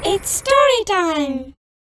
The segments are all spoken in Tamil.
It's story time.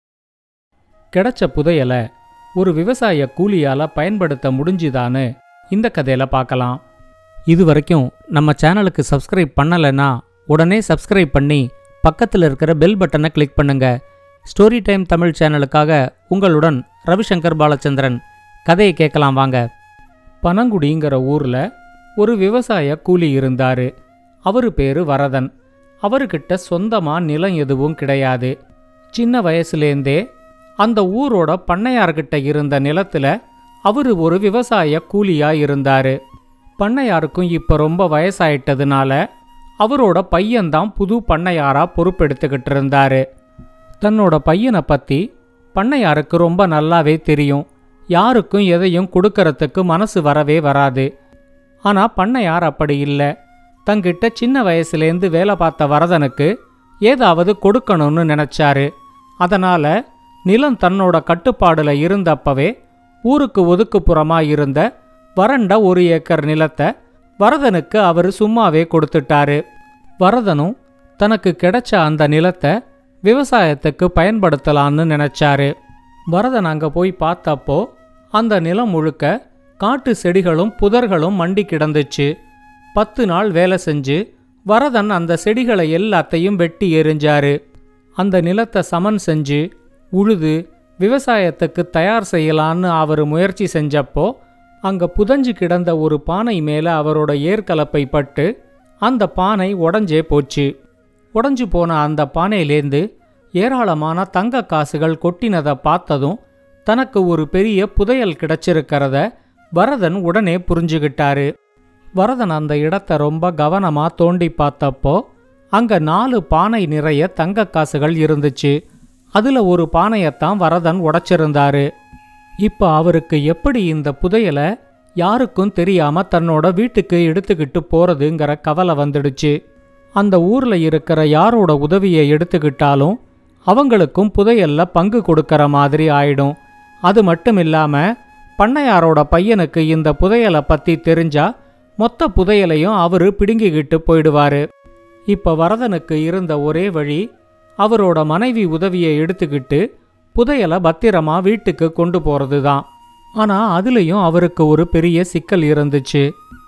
கிடைச்ச புதையல ஒரு விவசாய கூலியால பயன்படுத்த முடிஞ்சுதான்னு இந்த கதையில பார்க்கலாம் இது வரைக்கும் நம்ம சேனலுக்கு சப்ஸ்கிரைப் பண்ணலைன்னா உடனே சப்ஸ்கிரைப் பண்ணி பக்கத்தில் இருக்கிற பெல் பட்டனை கிளிக் பண்ணுங்க ஸ்டோரி டைம் தமிழ் சேனலுக்காக உங்களுடன் ரவிசங்கர் பாலச்சந்திரன் கதையை கேட்கலாம் வாங்க பனங்குடிங்கிற ஊர்ல ஒரு விவசாய கூலி இருந்தாரு அவரு பேரு வரதன் அவர்கிட்ட சொந்தமா நிலம் எதுவும் கிடையாது சின்ன வயசுலேருந்தே அந்த ஊரோட பண்ணையார்கிட்ட இருந்த நிலத்துல அவரு ஒரு விவசாய கூலியா இருந்தாரு பண்ணையாருக்கும் இப்ப ரொம்ப வயசாயிட்டதுனால அவரோட பையன்தான் புது பண்ணையாரா பொறுப்பெடுத்துக்கிட்டு இருந்தாரு தன்னோட பையனை பத்தி பண்ணையாருக்கு ரொம்ப நல்லாவே தெரியும் யாருக்கும் எதையும் கொடுக்கறதுக்கு மனசு வரவே வராது ஆனா பண்ணையார் அப்படி இல்லை தங்கிட்ட சின்ன வயசுலேருந்து வேலை பார்த்த வரதனுக்கு ஏதாவது கொடுக்கணும்னு நினைச்சாரு அதனால நிலம் தன்னோட கட்டுப்பாடுல இருந்தப்பவே ஊருக்கு ஒதுக்குப்புறமா இருந்த வறண்ட ஒரு ஏக்கர் நிலத்தை வரதனுக்கு அவர் சும்மாவே கொடுத்துட்டாரு வரதனும் தனக்கு கிடைச்ச அந்த நிலத்தை விவசாயத்துக்கு பயன்படுத்தலான்னு நினைச்சாரு வரதன் அங்க போய் பார்த்தப்போ அந்த நிலம் முழுக்க காட்டு செடிகளும் புதர்களும் மண்டி கிடந்துச்சு பத்து நாள் வேலை செஞ்சு வரதன் அந்த செடிகளை எல்லாத்தையும் வெட்டி எறிஞ்சாரு அந்த நிலத்தை சமன் செஞ்சு உழுது விவசாயத்துக்கு தயார் செய்யலான்னு அவர் முயற்சி செஞ்சப்போ அங்க புதஞ்சு கிடந்த ஒரு பானை மேல அவரோட ஏர்கலப்பை பட்டு அந்த பானை உடஞ்சே போச்சு உடஞ்சு போன அந்த பானையிலேந்து ஏராளமான தங்க காசுகள் கொட்டினதை பார்த்ததும் தனக்கு ஒரு பெரிய புதையல் கிடைச்சிருக்கிறத வரதன் உடனே புரிஞ்சுகிட்டாரு வரதன் அந்த இடத்த ரொம்ப கவனமா தோண்டி பார்த்தப்போ அங்க நாலு பானை நிறைய தங்க காசுகள் இருந்துச்சு அதுல ஒரு பானையத்தான் வரதன் உடைச்சிருந்தாரு இப்ப அவருக்கு எப்படி இந்த புதையலை யாருக்கும் தெரியாம தன்னோட வீட்டுக்கு எடுத்துக்கிட்டு போறதுங்கிற கவலை வந்துடுச்சு அந்த ஊர்ல இருக்கிற யாரோட உதவியை எடுத்துக்கிட்டாலும் அவங்களுக்கும் புதையல்ல பங்கு கொடுக்கற மாதிரி ஆயிடும் அது மட்டும் இல்லாம பண்ணையாரோட பையனுக்கு இந்த புதையலை பத்தி தெரிஞ்சா மொத்த புதையலையும் அவரு பிடுங்கிக்கிட்டு போயிடுவாரு இப்ப வரதனுக்கு இருந்த ஒரே வழி அவரோட மனைவி உதவியை எடுத்துக்கிட்டு புதையலை பத்திரமா வீட்டுக்கு கொண்டு போறது தான் ஆனா அதுலயும் அவருக்கு ஒரு பெரிய சிக்கல் இருந்துச்சு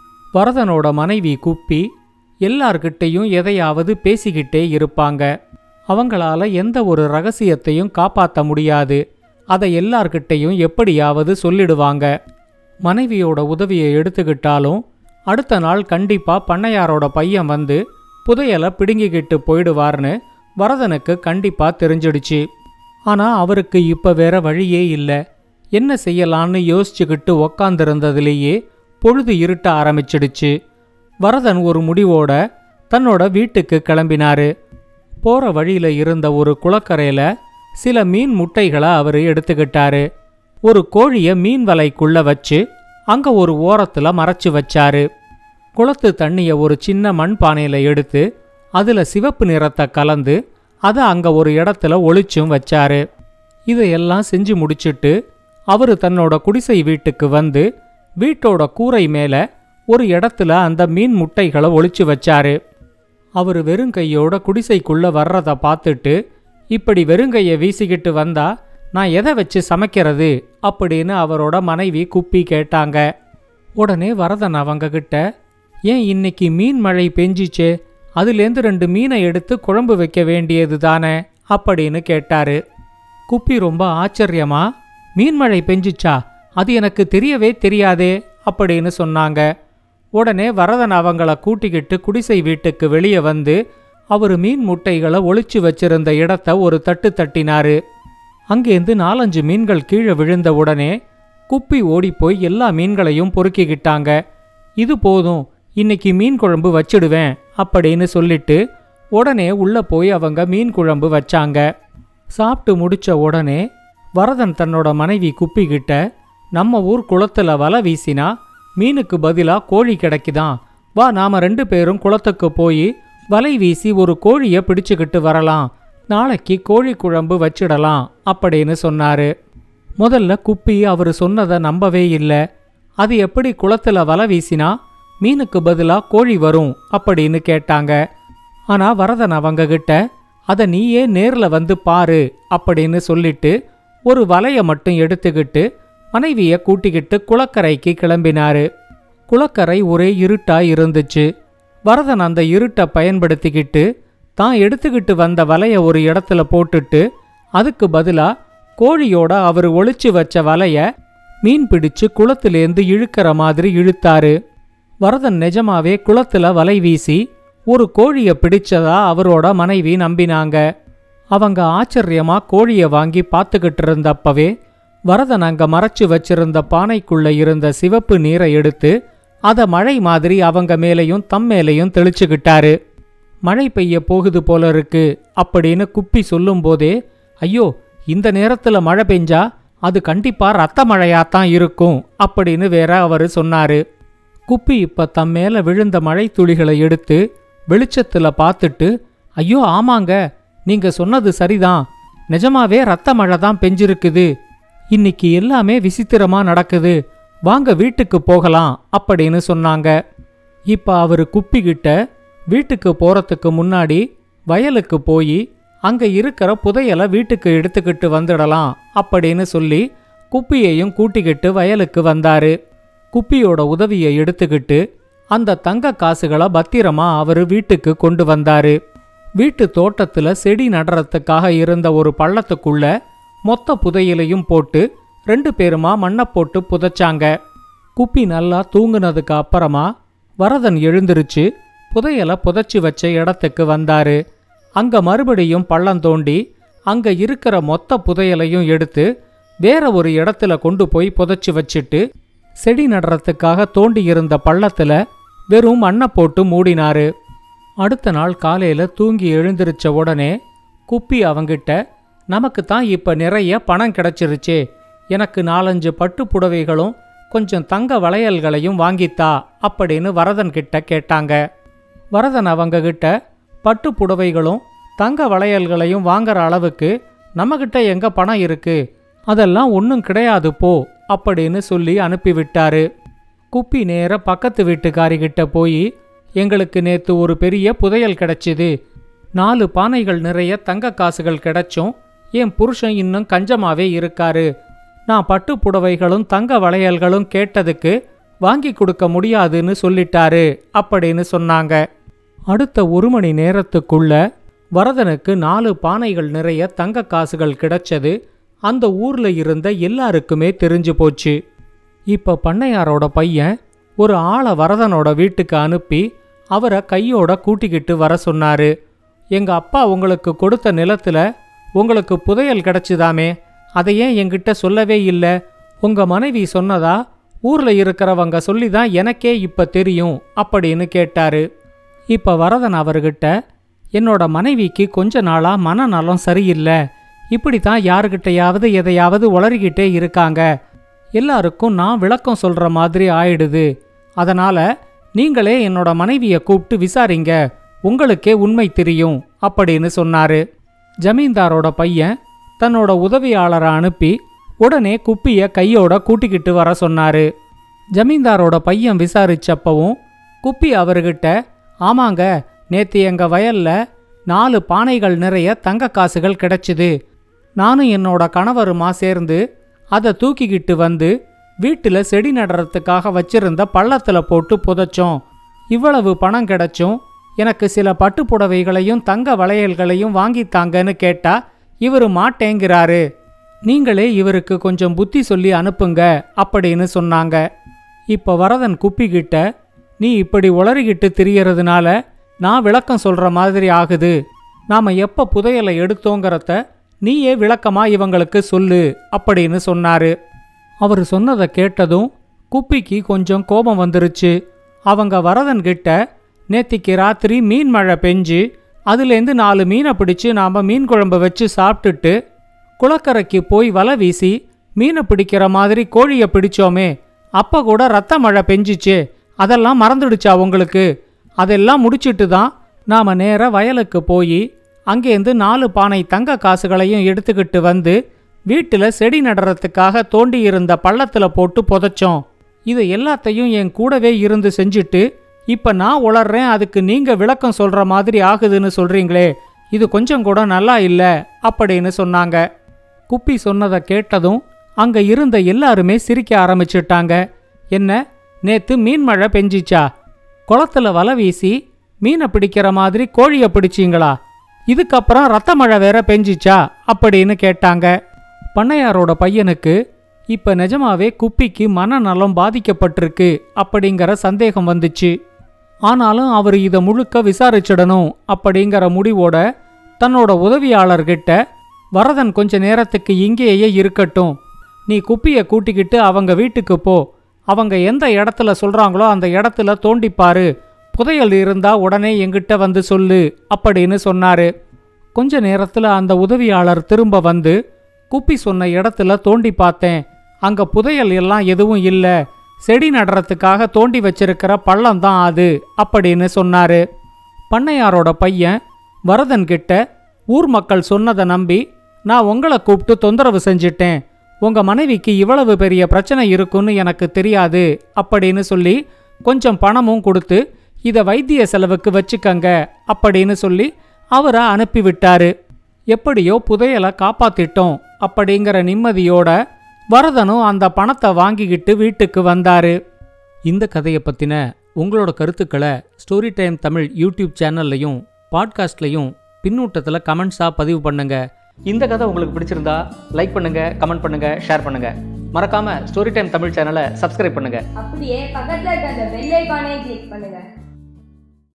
வரதனோட மனைவி குப்பி எல்லார்கிட்டையும் எதையாவது பேசிக்கிட்டே இருப்பாங்க அவங்களால எந்த ஒரு ரகசியத்தையும் காப்பாத்த முடியாது அதை எல்லார்கிட்டையும் எப்படியாவது சொல்லிடுவாங்க மனைவியோட உதவியை எடுத்துக்கிட்டாலும் அடுத்த நாள் கண்டிப்பா பண்ணையாரோட பையன் வந்து புதையலை பிடுங்கிக்கிட்டு போயிடுவார்னு வரதனுக்கு கண்டிப்பா தெரிஞ்சிடுச்சு ஆனா அவருக்கு இப்ப வேற வழியே இல்லை என்ன செய்யலான்னு யோசிச்சுக்கிட்டு உக்காந்துருந்ததுலேயே பொழுது இருட்ட ஆரம்பிச்சிடுச்சு வரதன் ஒரு முடிவோட தன்னோட வீட்டுக்கு கிளம்பினாரு போற வழியில இருந்த ஒரு குளக்கரையில சில மீன் முட்டைகளை அவர் எடுத்துக்கிட்டாரு ஒரு கோழிய மீன் வலைக்குள்ள வச்சு அங்க ஒரு ஓரத்துல மறைச்சு வச்சாரு குளத்து தண்ணிய ஒரு சின்ன மண் பானையில எடுத்து அதுல சிவப்பு நிறத்தை கலந்து அதை அங்க ஒரு இடத்துல ஒளிச்சும் வச்சாரு இதையெல்லாம் செஞ்சு முடிச்சிட்டு அவரு தன்னோட குடிசை வீட்டுக்கு வந்து வீட்டோட கூரை மேல ஒரு இடத்துல அந்த மீன் முட்டைகளை ஒளிச்சு வச்சாரு அவரு வெறுங்கையோட குடிசைக்குள்ள வர்றத பார்த்துட்டு இப்படி வெறுங்கைய வீசிக்கிட்டு வந்தா நான் எதை வச்சு சமைக்கிறது அப்படின்னு அவரோட மனைவி குப்பி கேட்டாங்க உடனே வரதன் அவங்க கிட்ட ஏன் இன்னைக்கு மீன் மழை பெஞ்சிச்சே அதுலேருந்து ரெண்டு மீனை எடுத்து குழம்பு வைக்க வேண்டியது தானே அப்படின்னு கேட்டாரு குப்பி ரொம்ப ஆச்சரியமா மீன் மழை பெஞ்சிச்சா அது எனக்கு தெரியவே தெரியாதே அப்படின்னு சொன்னாங்க உடனே வரதன் அவங்கள கூட்டிக்கிட்டு குடிசை வீட்டுக்கு வெளியே வந்து அவர் மீன் முட்டைகளை ஒளிச்சு வச்சிருந்த இடத்த ஒரு தட்டு தட்டினாரு அங்கேருந்து நாலஞ்சு மீன்கள் கீழே விழுந்த உடனே குப்பி ஓடிப்போய் எல்லா மீன்களையும் பொறுக்கிக்கிட்டாங்க இது போதும் இன்னைக்கு மீன் குழம்பு வச்சிடுவேன் அப்படின்னு சொல்லிட்டு உடனே உள்ள போய் அவங்க மீன் குழம்பு வச்சாங்க சாப்பிட்டு முடிச்ச உடனே வரதன் தன்னோட மனைவி குப்பி கிட்ட நம்ம ஊர் குளத்துல வலை வீசினா மீனுக்கு பதிலா கோழி கிடைக்குதாம் வா நாம ரெண்டு பேரும் குளத்துக்கு போய் வலை வீசி ஒரு கோழிய பிடிச்சுக்கிட்டு வரலாம் நாளைக்கு கோழி குழம்பு வச்சிடலாம் அப்படின்னு சொன்னாரு முதல்ல குப்பி அவர் சொன்னதை நம்பவே இல்லை அது எப்படி குளத்துல வலை வீசினா மீனுக்கு பதிலா கோழி வரும் அப்படின்னு கேட்டாங்க ஆனா வரதன் அவங்க கிட்ட அத நீயே நேர்ல வந்து பாரு அப்படின்னு சொல்லிட்டு ஒரு வலைய மட்டும் எடுத்துக்கிட்டு மனைவிய கூட்டிக்கிட்டு குளக்கரைக்கு கிளம்பினாரு குளக்கரை ஒரே இருட்டா இருந்துச்சு வரதன் அந்த இருட்டை பயன்படுத்திக்கிட்டு தான் எடுத்துக்கிட்டு வந்த வலைய ஒரு இடத்துல போட்டுட்டு அதுக்கு பதிலா கோழியோட அவர் ஒளிச்சு வச்ச வலைய மீன் பிடிச்சு குளத்திலேந்து இழுக்கிற மாதிரி இழுத்தாரு வரதன் நிஜமாவே குளத்துல வலை வீசி ஒரு கோழிய பிடிச்சதா அவரோட மனைவி நம்பினாங்க அவங்க ஆச்சரியமா கோழிய வாங்கி பார்த்துக்கிட்டு இருந்தப்பவே வரதன் அங்க மறைச்சு வச்சிருந்த பானைக்குள்ள இருந்த சிவப்பு நீரை எடுத்து அத மழை மாதிரி அவங்க மேலையும் தம் மேலையும் தெளிச்சுக்கிட்டாரு மழை பெய்ய போகுது போல இருக்கு அப்படின்னு குப்பி சொல்லும்போதே ஐயோ இந்த நேரத்துல மழை பெஞ்சா அது கண்டிப்பா ரத்த மழையாத்தான் இருக்கும் அப்படின்னு வேற அவரு சொன்னாரு குப்பி இப்ப தம் மேல விழுந்த மழை துளிகளை எடுத்து வெளிச்சத்துல பார்த்துட்டு ஐயோ ஆமாங்க நீங்க சொன்னது சரிதான் நிஜமாவே ரத்த மழை தான் பெஞ்சிருக்குது இன்னைக்கு எல்லாமே விசித்திரமா நடக்குது வாங்க வீட்டுக்கு போகலாம் அப்படின்னு சொன்னாங்க இப்ப அவரு குப்பிக்கிட்ட வீட்டுக்கு போறதுக்கு முன்னாடி வயலுக்கு போய் அங்க இருக்கிற புதையலை வீட்டுக்கு எடுத்துக்கிட்டு வந்துடலாம் அப்படின்னு சொல்லி குப்பியையும் கூட்டிக்கிட்டு வயலுக்கு வந்தாரு குப்பியோட உதவியை எடுத்துக்கிட்டு அந்த தங்க காசுகளை பத்திரமா அவரு வீட்டுக்கு கொண்டு வந்தாரு வீட்டு தோட்டத்துல செடி நடுறதுக்காக இருந்த ஒரு பள்ளத்துக்குள்ள மொத்த புதையலையும் போட்டு ரெண்டு பேருமா மண்ணை போட்டு புதைச்சாங்க குப்பி நல்லா தூங்குனதுக்கு அப்புறமா வரதன் எழுந்திருச்சு புதையலை புதைச்சி வச்ச இடத்துக்கு வந்தாரு அங்க மறுபடியும் பள்ளம் தோண்டி அங்க இருக்கிற மொத்த புதையலையும் எடுத்து வேற ஒரு இடத்துல கொண்டு போய் புதைச்சி வச்சிட்டு செடி நடுறதுக்காக தோண்டி இருந்த பள்ளத்துல வெறும் மண்ணை போட்டு மூடினாரு அடுத்த நாள் காலையில தூங்கி எழுந்திருச்ச உடனே குப்பி அவங்கிட்ட நமக்கு தான் இப்ப நிறைய பணம் கிடைச்சிருச்சே எனக்கு நாலஞ்சு பட்டு புடவைகளும் கொஞ்சம் தங்க வளையல்களையும் வாங்கித்தா அப்படின்னு வரதன் கிட்ட கேட்டாங்க வரதன் அவங்க கிட்ட பட்டு புடவைகளும் தங்க வளையல்களையும் வாங்குற அளவுக்கு நம்மகிட்ட எங்க பணம் இருக்கு அதெல்லாம் ஒன்றும் கிடையாது போ அப்படின்னு சொல்லி அனுப்பிவிட்டாரு குப்பி நேர பக்கத்து வீட்டுக்காரிகிட்ட போய் எங்களுக்கு நேத்து ஒரு பெரிய புதையல் கிடைச்சிது நாலு பானைகள் நிறைய தங்க காசுகள் கிடைச்சும் என் புருஷன் இன்னும் கஞ்சமாவே இருக்காரு நான் பட்டு புடவைகளும் தங்க வளையல்களும் கேட்டதுக்கு வாங்கி கொடுக்க முடியாதுன்னு சொல்லிட்டாரு அப்படின்னு சொன்னாங்க அடுத்த ஒரு மணி நேரத்துக்குள்ள வரதனுக்கு நாலு பானைகள் நிறைய தங்க காசுகள் கிடைச்சது அந்த ஊர்ல இருந்த எல்லாருக்குமே தெரிஞ்சு போச்சு இப்ப பண்ணையாரோட பையன் ஒரு ஆளை வரதனோட வீட்டுக்கு அனுப்பி அவரை கையோட கூட்டிக்கிட்டு வர சொன்னாரு எங்க அப்பா உங்களுக்கு கொடுத்த நிலத்துல உங்களுக்கு புதையல் கிடைச்சுதாமே அதை ஏன் என்கிட்ட சொல்லவே இல்லை உங்க மனைவி சொன்னதா ஊர்ல இருக்கிறவங்க சொல்லி தான் எனக்கே இப்ப தெரியும் அப்படின்னு கேட்டாரு இப்ப வரதன் அவர்கிட்ட என்னோட மனைவிக்கு கொஞ்ச நாளா மனநலம் சரியில்லை இப்படி தான் யாருகிட்டயாவது எதையாவது உளறிக்கிட்டே இருக்காங்க எல்லாருக்கும் நான் விளக்கம் சொல்ற மாதிரி ஆயிடுது அதனால நீங்களே என்னோட மனைவியை கூப்பிட்டு விசாரிங்க உங்களுக்கே உண்மை தெரியும் அப்படின்னு சொன்னாரு ஜமீன்தாரோட பையன் தன்னோட உதவியாளரை அனுப்பி உடனே குப்பிய கையோட கூட்டிக்கிட்டு வர சொன்னாரு ஜமீன்தாரோட பையன் விசாரிச்சப்பவும் குப்பி அவர்கிட்ட ஆமாங்க நேத்து எங்க வயல்ல நாலு பானைகள் நிறைய தங்க காசுகள் கிடைச்சுது நானும் என்னோட கணவருமா சேர்ந்து அதை தூக்கிக்கிட்டு வந்து வீட்டுல செடி நடுறதுக்காக வச்சிருந்த பள்ளத்துல போட்டு புதைச்சோம் இவ்வளவு பணம் கிடைச்சும் எனக்கு சில பட்டு புடவைகளையும் தங்க வளையல்களையும் வாங்கித்தாங்கன்னு கேட்டா இவரு மாட்டேங்கிறாரு நீங்களே இவருக்கு கொஞ்சம் புத்தி சொல்லி அனுப்புங்க அப்படின்னு சொன்னாங்க இப்ப வரதன் குப்பிக்கிட்ட நீ இப்படி உளறிக்கிட்டு திரியறதுனால நான் விளக்கம் சொல்ற மாதிரி ஆகுது நாம எப்ப புதையலை எடுத்தோங்கிறத நீயே விளக்கமா இவங்களுக்கு சொல்லு அப்படின்னு சொன்னாரு அவர் சொன்னதை கேட்டதும் குப்பிக்கு கொஞ்சம் கோபம் வந்துருச்சு அவங்க வரதன் கிட்ட நேத்திக்கு ராத்திரி மீன் மழை பெஞ்சு அதுலேருந்து நாலு மீனை பிடிச்சு நாம மீன் குழம்பு வச்சு சாப்பிட்டுட்டு குளக்கரைக்கு போய் வலை வீசி மீனை பிடிக்கிற மாதிரி கோழியை பிடிச்சோமே அப்ப கூட ரத்த மழை பெஞ்சிச்சே அதெல்லாம் மறந்துடுச்சா உங்களுக்கு அதெல்லாம் முடிச்சிட்டு தான் நாம நேர வயலுக்கு போய் அங்கேருந்து நாலு பானை தங்க காசுகளையும் எடுத்துக்கிட்டு வந்து வீட்டுல செடி நடுறதுக்காக தோண்டி இருந்த பள்ளத்துல போட்டு புதைச்சோம் இது எல்லாத்தையும் என் கூடவே இருந்து செஞ்சுட்டு இப்ப நான் உளர்றேன் அதுக்கு நீங்க விளக்கம் சொல்ற மாதிரி ஆகுதுன்னு சொல்றீங்களே இது கொஞ்சம் கூட நல்லா இல்ல அப்படின்னு சொன்னாங்க குப்பி சொன்னதை கேட்டதும் அங்க இருந்த எல்லாருமே சிரிக்க ஆரம்பிச்சிட்டாங்க என்ன நேத்து மீன் மழை பெஞ்சிச்சா குளத்துல வலை வீசி மீனை பிடிக்கிற மாதிரி கோழியை பிடிச்சீங்களா இதுக்கப்புறம் ரத்த மழை வேற பெஞ்சிச்சா அப்படின்னு கேட்டாங்க பண்ணையாரோட பையனுக்கு இப்ப நிஜமாவே குப்பிக்கு மனநலம் பாதிக்கப்பட்டிருக்கு அப்படிங்கிற சந்தேகம் வந்துச்சு ஆனாலும் அவர் இதை முழுக்க விசாரிச்சிடணும் அப்படிங்கிற முடிவோட தன்னோட உதவியாளர்கிட்ட வரதன் கொஞ்ச நேரத்துக்கு இங்கேயே இருக்கட்டும் நீ குப்பியை கூட்டிக்கிட்டு அவங்க வீட்டுக்கு போ அவங்க எந்த இடத்துல சொல்றாங்களோ அந்த இடத்துல தோண்டிப்பாரு புதையல் இருந்தா உடனே எங்கிட்ட வந்து சொல்லு அப்படின்னு சொன்னாரு கொஞ்ச நேரத்துல அந்த உதவியாளர் திரும்ப வந்து குப்பி சொன்ன இடத்துல தோண்டி பார்த்தேன் அங்க புதையல் எல்லாம் எதுவும் இல்ல செடி நடுறதுக்காக தோண்டி வச்சிருக்கிற பள்ளம் தான் அது அப்படின்னு சொன்னாரு பண்ணையாரோட பையன் வரதன் கிட்ட ஊர் மக்கள் சொன்னதை நம்பி நான் உங்களை கூப்பிட்டு தொந்தரவு செஞ்சிட்டேன் உங்க மனைவிக்கு இவ்வளவு பெரிய பிரச்சனை இருக்குன்னு எனக்கு தெரியாது அப்படின்னு சொல்லி கொஞ்சம் பணமும் கொடுத்து இதை வைத்திய செலவுக்கு வச்சுக்கங்க அப்படின்னு சொல்லி அவரை அனுப்பி விட்டாரு எப்படியோ புதையலை காப்பாத்திட்டோம் அப்படிங்கிற நிம்மதியோட வரதனும் அந்த பணத்தை வாங்கிக்கிட்டு வீட்டுக்கு வந்தாரு இந்த கதையை பற்றின உங்களோட கருத்துக்களை ஸ்டோரி டைம் தமிழ் யூடியூப் சேனல்லையும் பாட்காஸ்ட்லையும் பின்னூட்டத்தில் கமெண்ட்ஸாக பதிவு பண்ணுங்க இந்த கதை உங்களுக்கு பிடிச்சிருந்தா லைக் பண்ணுங்க கமெண்ட் பண்ணுங்க ஷேர் பண்ணுங்க மறக்காம ஸ்டோரி டைம் தமிழ் சேனலை சப்ஸ்கிரைப் பண்ணுங்க அப்படியே பக்கத்துல இருக்க அந்த பெல் ஐகானையும் கிளிக் பண்ணுங்க